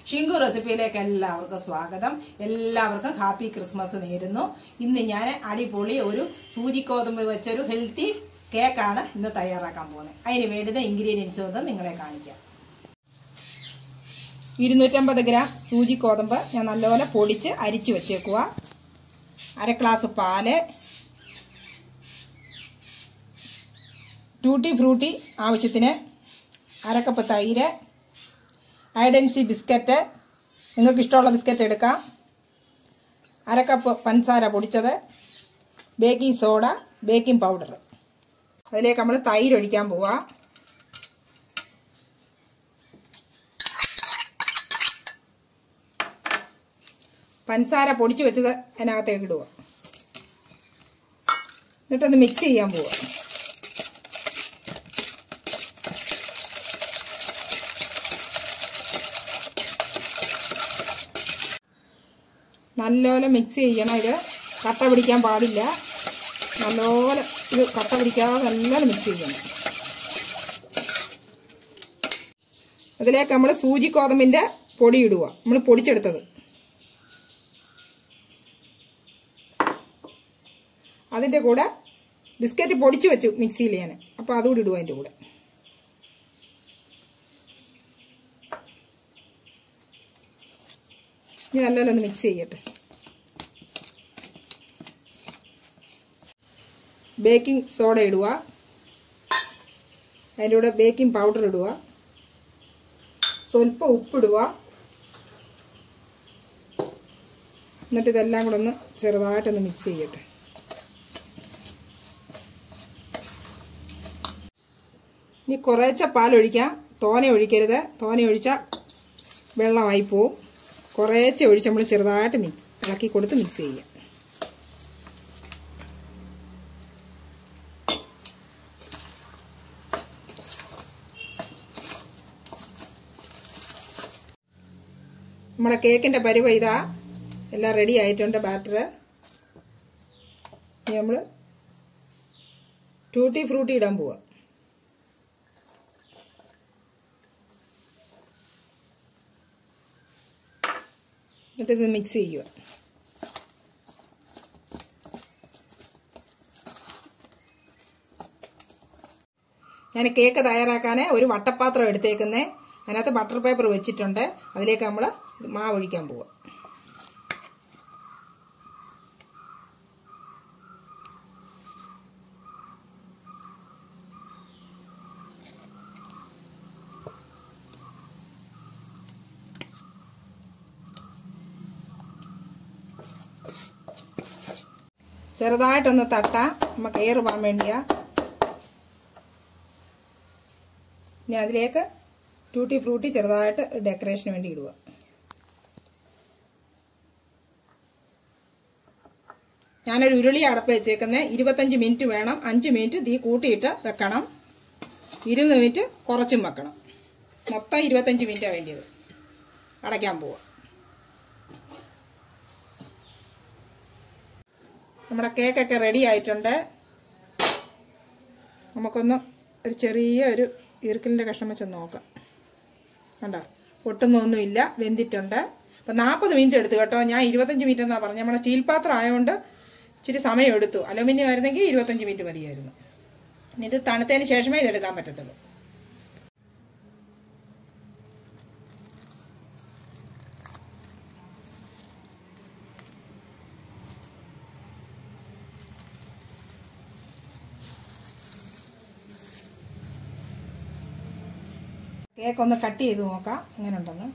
ഷിങ്കു റെസിപ്പിയിലേക്ക് എല്ലാവർക്കും സ്വാഗതം എല്ലാവർക്കും ഹാപ്പി ക്രിസ്മസ് നേരുന്നു ഇന്ന് ഞാൻ അടിപൊളി ഒരു സൂചിക്കോതമ്പ് വെച്ചൊരു ഹെൽത്തി കേക്കാണ് ഇന്ന് തയ്യാറാക്കാൻ പോകുന്നത് അതിന് വേണ്ടുന്ന ഇൻഗ്രീഡിയൻസ് ഒന്ന് നിങ്ങളെ കാണിക്കാം ഇരുന്നൂറ്റമ്പത് ഗ്രാം സൂചി ഗോതമ്പ് ഞാൻ നല്ലപോലെ പൊടിച്ച് അരിച്ചു വെച്ചേക്കുക അര ഗ്ലാസ് പാല് ടൂട്ടി ഫ്രൂട്ടി ആവശ്യത്തിന് അരക്കപ്പ് തൈര് ഐഡൻസി ബിസ്ക്കറ്റ് നിങ്ങൾക്ക് ഇഷ്ടമുള്ള ബിസ്ക്കറ്റ് എടുക്കാം അരക്കപ്പ് പഞ്ചസാര പൊടിച്ചത് ബേക്കിംഗ് സോഡ ബേക്കിംഗ് പൗഡർ അതിലേക്ക് നമ്മൾ തൈര് ഒഴിക്കാൻ പോവാ പഞ്ചസാര പൊടിച്ച് വെച്ചത് അതിനകത്തേക്ക് ഇടുക എന്നിട്ടൊന്ന് മിക്സ് ചെയ്യാൻ പോവുക നല്ലപോലെ മിക്സ് ചെയ്യണം ഇത് കട്ട പിടിക്കാൻ പാടില്ല നല്ലപോലെ ഇത് കട്ട പിടിക്കാതെ നല്ലപോലെ മിക്സ് ചെയ്യണം അതിലേക്ക് നമ്മൾ സൂചി ഗോതമ്പിൻ്റെ പൊടി ഇടുക നമ്മൾ പൊടിച്ചെടുത്തത് അതിൻ്റെ കൂടെ ബിസ്ക്കറ്റ് പൊടിച്ചു വെച്ചു മിക്സിയിൽ ഞാൻ അപ്പോൾ അതുകൂടി ഇടുക അതിൻ്റെ കൂടെ ഇനി നല്ലപോലെ ഒന്ന് മിക്സ് ചെയ്യട്ടെ ബേക്കിംഗ് സോഡ ഇടുക അതിൻ്റെ കൂടെ ബേക്കിംഗ് പൗഡർ ഇടുക സ്വല്പം ഉപ്പിടുക എന്നിട്ട് ഇതെല്ലാം കൂടെ ഒന്ന് ചെറുതായിട്ടൊന്ന് മിക്സ് ചെയ്യട്ടെ ഇനി കുറേച്ച പാലൊഴിക്കാം തോനെ ഒഴിക്കരുത് തോനെ ഒഴിച്ചാൽ വെള്ളമായി പോവും കുറേശ്ശെ ഒഴിച്ച് നമ്മൾ ചെറുതായിട്ട് മിക്സ് ഇളക്കി കൊടുത്ത് മിക്സ് ചെയ്യാം നമ്മുടെ കേക്കിൻ്റെ പരിവ ഇതാ എല്ലാം റെഡി ആയിട്ടുണ്ട് ബാറ്റർ നമ്മൾ ടൂട്ടി ഫ്രൂട്ടി ഇടാൻ പോവാ എന്നിട്ട് ഇത് മിക്സ് ചെയ്യുക ഞാൻ കേക്ക് തയ്യാറാക്കാൻ ഒരു വട്ടപ്പാത്രം എടുത്തേക്കുന്നേ അതിനകത്ത് ബട്ടർ പേപ്പർ വെച്ചിട്ടുണ്ട് അതിലേക്ക് നമ്മൾ മാവ് ഒഴിക്കാൻ പോവുക ചെറുതായിട്ടൊന്ന് തട്ടാം നമുക്ക് എയർ പോകാൻ വേണ്ടിയാ ഇനി അതിലേക്ക് ടൂട്ടി ഫ്രൂട്ടി ചെറുതായിട്ട് ഡെക്കറേഷന് വേണ്ടി ഇടുക ഞാനൊരു ഉരുളി അടപ്പ് വെച്ചേക്കുന്നത് ഇരുപത്തഞ്ച് മിനിറ്റ് വേണം അഞ്ച് മിനിറ്റ് തീ കൂട്ടിയിട്ട് വെക്കണം ഇരുപത് മിനിറ്റ് കുറച്ചും വെക്കണം മൊത്തം ഇരുപത്തഞ്ച് മിനിറ്റാണ് വേണ്ടിയത് അടയ്ക്കാൻ പോവുക നമ്മുടെ കേക്കൊക്കെ റെഡി ആയിട്ടുണ്ട് നമുക്കൊന്ന് ഒരു ചെറിയ ഒരു ഈർക്കലിൻ്റെ കഷ്ണം വെച്ച് നോക്കാം കണ്ടോ ഒട്ടുന്നൊന്നുമില്ല വെന്തിട്ടുണ്ട് അപ്പം നാൽപ്പത് മിനിറ്റ് എടുത്തു കേട്ടോ ഞാൻ ഇരുപത്തഞ്ച് മിനിറ്റ് എന്നാണ് പറഞ്ഞത് നമ്മുടെ സ്റ്റീൽ പാത്രം ആയതുകൊണ്ട് ഇച്ചിരി സമയം എടുത്തു അലുമിനിയം ആയിരുന്നെങ്കിൽ ഇരുപത്തഞ്ച് മിനിറ്റ് മതിയായിരുന്നു ഇത് തണുത്തതിന് ശേഷമേ ഇതെടുക്കാൻ പറ്റത്തുള്ളൂ കേക്ക് ഒന്ന് കട്ട് ചെയ്ത് നോക്കാം എങ്ങനെ ഉണ്ടെന്ന്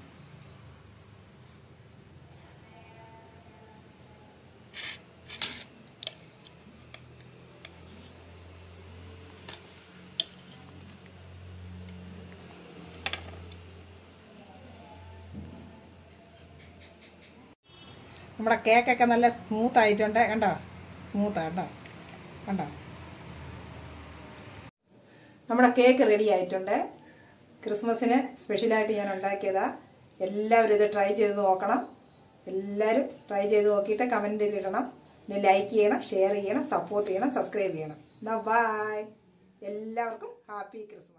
നമ്മുടെ കേക്കൊക്കെ നല്ല സ്മൂത്ത് ആയിട്ടുണ്ട് കണ്ടോ സ്മൂത്താ കണ്ടോ കണ്ടോ നമ്മുടെ കേക്ക് റെഡി ആയിട്ടുണ്ട് ക്രിസ്മസിന് സ്പെഷ്യലായിട്ട് ഞാൻ ഉണ്ടാക്കിയതാ എല്ലാവരും ഇത് ട്രൈ ചെയ്ത് നോക്കണം എല്ലാവരും ട്രൈ ചെയ്ത് നോക്കിയിട്ട് കമൻറ്റിൽ ഇടണം പിന്നെ ലൈക്ക് ചെയ്യണം ഷെയർ ചെയ്യണം സപ്പോർട്ട് ചെയ്യണം സബ്സ്ക്രൈബ് ചെയ്യണം എന്നാൽ ബായ് എല്ലാവർക്കും ഹാപ്പി ക്രിസ്മസ്